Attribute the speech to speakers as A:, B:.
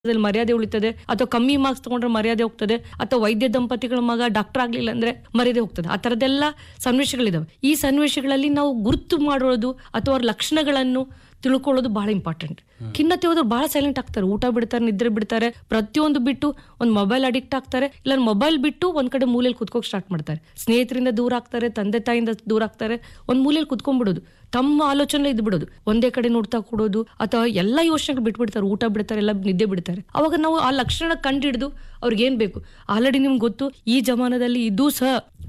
A: ದಲ್ಲಿ ಮರ್ಯಾದೆ ಉಳಿತದೆ ಅಥವಾ ಕಮ್ಮಿ ಮಾರ್ಕ್ಸ್ ತಗೊಂಡ್ರೆ ಮರ್ಯಾದೆ ಹೋಗ್ತದೆ ಅಥವಾ ವೈದ್ಯ ದಂಪತಿಗಳ ಮಗ ಡಾಕ್ಟರ್ ಆಗ್ಲಿಲ್ಲ ಅಂದ್ರೆ ಮರ್ಯಾದೆ ಹೋಗ್ತದೆ ಆ ತರದೆಲ್ಲ ಸನ್ನಿವೇಶಗಳಿದಾವೆ ಈ ಸನ್ನಿವೇಶಗಳಲ್ಲಿ ನಾವು ಗುರುತು ಮಾಡೋದು ಅಥವಾ ಅವ್ರ ಲಕ್ಷಣಗಳನ್ನು ತಿಳ್ಕೊಳ್ಳೋದು ಬಹಳ ಇಂಪಾರ್ಟೆಂಟ್ ಖಿನ್ನತೆ ಹೋದ್ರೆ ಬಹಳ ಸೈಲೆಂಟ್ ಆಗ್ತಾರೆ ಊಟ ಬಿಡ್ತಾರೆ ನಿದ್ರೆ ಬಿಡ್ತಾರೆ ಪ್ರತಿಯೊಂದು ಬಿಟ್ಟು ಒಂದು ಮೊಬೈಲ್ ಅಡಿಕ್ಟ್ ಆಗ್ತಾರೆ ಇಲ್ಲ ಮೊಬೈಲ್ ಬಿಟ್ಟು ಒಂದ್ ಕಡೆ ಮೂಲೆಯಲ್ಲಿ ಕುತ್ಕೋಕ್ ಸ್ಟಾರ್ಟ್ ಮಾಡ್ತಾರೆ ಸ್ನೇಹಿತರಿಂದ ದೂರ ಆಗ್ತಾರೆ ತಂದೆ ತಾಯಿಂದ ದೂರ ಆಗ್ತಾರೆ ಒಂದ್ ಮೂಲೆಯಲ್ಲಿ ಕುತ್ಕೊಂಡ್ಬಿಡೋದು ತಮ್ಮ ಆಲೋಚನೆ ಇದ್ ಬಿಡೋದು ಒಂದೇ ಕಡೆ ನೋಡ್ತಾ ಕೊಡೋದು ಅಥವಾ ಎಲ್ಲ ಯೋಚನೆಗಳು ಬಿಟ್ಬಿಡ್ತಾರೆ ಊಟ ಬಿಡ್ತಾರೆ ಎಲ್ಲ ನಿದ್ದೆ ಬಿಡ್ತಾರೆ ಅವಾಗ ನಾವು ಆ ಲಕ್ಷಣ ಕಂಡಿಡಿದು ಅವ್ರಿಗೆ ಏನ್ ಬೇಕು ಆಲ್ರೆಡಿ ನಿಮ್ಗೆ ಗೊತ್ತು ಈ ಜಮಾನದಲ್ಲಿ ಇದು ಸಹ